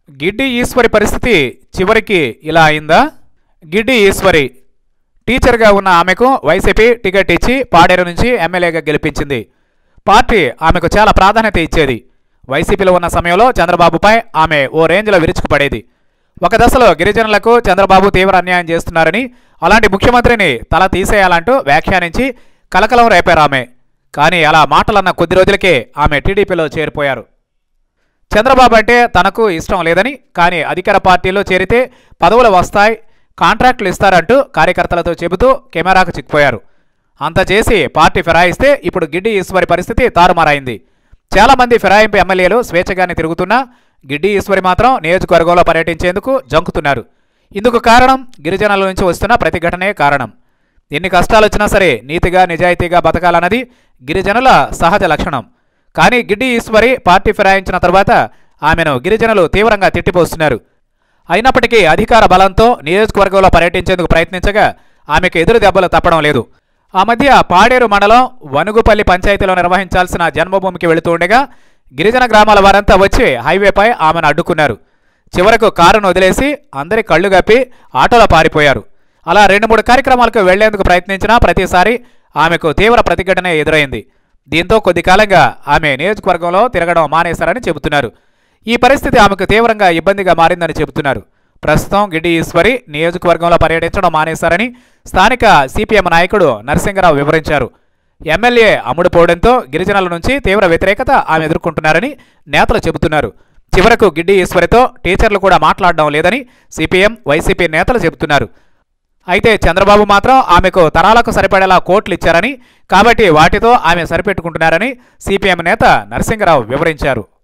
గిడ్డి ఈశ్వరి పరిస్థితి చివరికి ఇలా అయిందా గిడ్డి ఈశ్వరి టీచర్గా ఉన్న ఆమెకు వైసీపీ టికెట్ ఇచ్చి పాడేరు నుంచి ఎమ్మెల్యేగా గెలిపించింది పార్టీ ఆమెకు చాలా ప్రాధాన్యత ఇచ్చేది వైసీపీలో ఉన్న సమయంలో చంద్రబాబుపై ఆమె ఓ రేంజ్లో విరుచుకుపడేది ఒక దశలో గిరిజనులకు చంద్రబాబు తీవ్ర అన్యాయం చేస్తున్నారని అలాంటి ముఖ్యమంత్రిని తల తీసేయాలంటూ వ్యాఖ్యానించి కలకలం రేపారు ఆమె కానీ అలా మాటలన్న కొద్ది రోజులకే ఆమె టీడీపీలో చేరిపోయారు చంద్రబాబు అంటే తనకు ఇష్టం లేదని కానీ అధికార పార్టీలో చేరితే పదవులు వస్తాయి కాంట్రాక్టులు ఇస్తారంటూ కార్యకర్తలతో చెబుతూ కెమెరాకు చిక్కిపోయారు అంత చేసి పార్టీ ఫిరాయిస్తే ఇప్పుడు గిడ్డి ఈశ్వరి పరిస్థితి తారుమారైంది చాలామంది ఫిరాయింపు ఎమ్మెల్యేలు స్వేచ్ఛగానే తిరుగుతున్నా గిడ్డి ఈశ్వరి మాత్రం నియోజకవర్గంలో పర్యటించేందుకు జంకుతున్నారు ఇందుకు కారణం గిరిజనుల నుంచి వస్తున్న ప్రతిఘటనే కారణం ఎన్ని కష్టాలు వచ్చినా సరే నీతిగా నిజాయితీగా బతకాలన్నది గిరిజనుల సహజ లక్షణం కానీ గిడ్డి ఈశ్వరి పార్టీ ఫిరాయించిన తర్వాత ఆమెను గిరిజనులు తీవ్రంగా తిట్టిపోస్తున్నారు అయినప్పటికీ అధికార బలంతో నియోజకవర్గంలో పర్యటించేందుకు ప్రయత్నించగా ఆమెకు ఎదురు దెబ్బలు తప్పడం లేదు ఆ మధ్య పాడేరు మండలం వనుగుపల్లి పంచాయతీలో నిర్వహించాల్సిన జన్మభూమికి వెళుతూ ఉండగా గిరిజన గ్రామాల వారంతా వచ్చి హైవేపై ఆమెను అడ్డుకున్నారు చివరకు కారును వదిలేసి అందరి కళ్ళు గప్పి ఆటోలో పారిపోయారు అలా రెండు మూడు కార్యక్రమాలకు వెళ్లేందుకు ప్రయత్నించినా ప్రతిసారి ఆమెకు తీవ్ర ప్రతిఘటన ఎదురైంది దీంతో కొద్ది కాలంగా ఆమె నియోజకవర్గంలో తిరగడం మానేశారని చెబుతున్నారు ఈ పరిస్థితి ఆమెకు తీవ్రంగా ఇబ్బందిగా మారిందని చెబుతున్నారు ప్రస్తుతం గిడ్డి ఈశ్వరి నియోజకవర్గంలో పర్యటించడం మానేశారని స్థానిక సిపిఎం నాయకుడు నరసింగరావు వివరించారు ఎమ్మెల్యే అమ్ముడుపోవడంతో గిరిజనుల నుంచి తీవ్ర వ్యతిరేకత ఆమె ఎదుర్కొంటున్నారని నేతలు చెబుతున్నారు చివరకు గిడ్డి ఈశ్వరితో టీచర్లు కూడా మాట్లాడడం లేదని సిపిఎం వైసీపీ నేతలు చెబుతున్నారు అయితే చంద్రబాబు మాత్రం ఆమెకు తరాలకు సరిపడేలా కోట్లు ఇచ్చారని కాబట్టి వాటితో ఆమె సరిపెట్టుకుంటున్నారని సిపిఎం నేత నరసింగరావు వివరించారు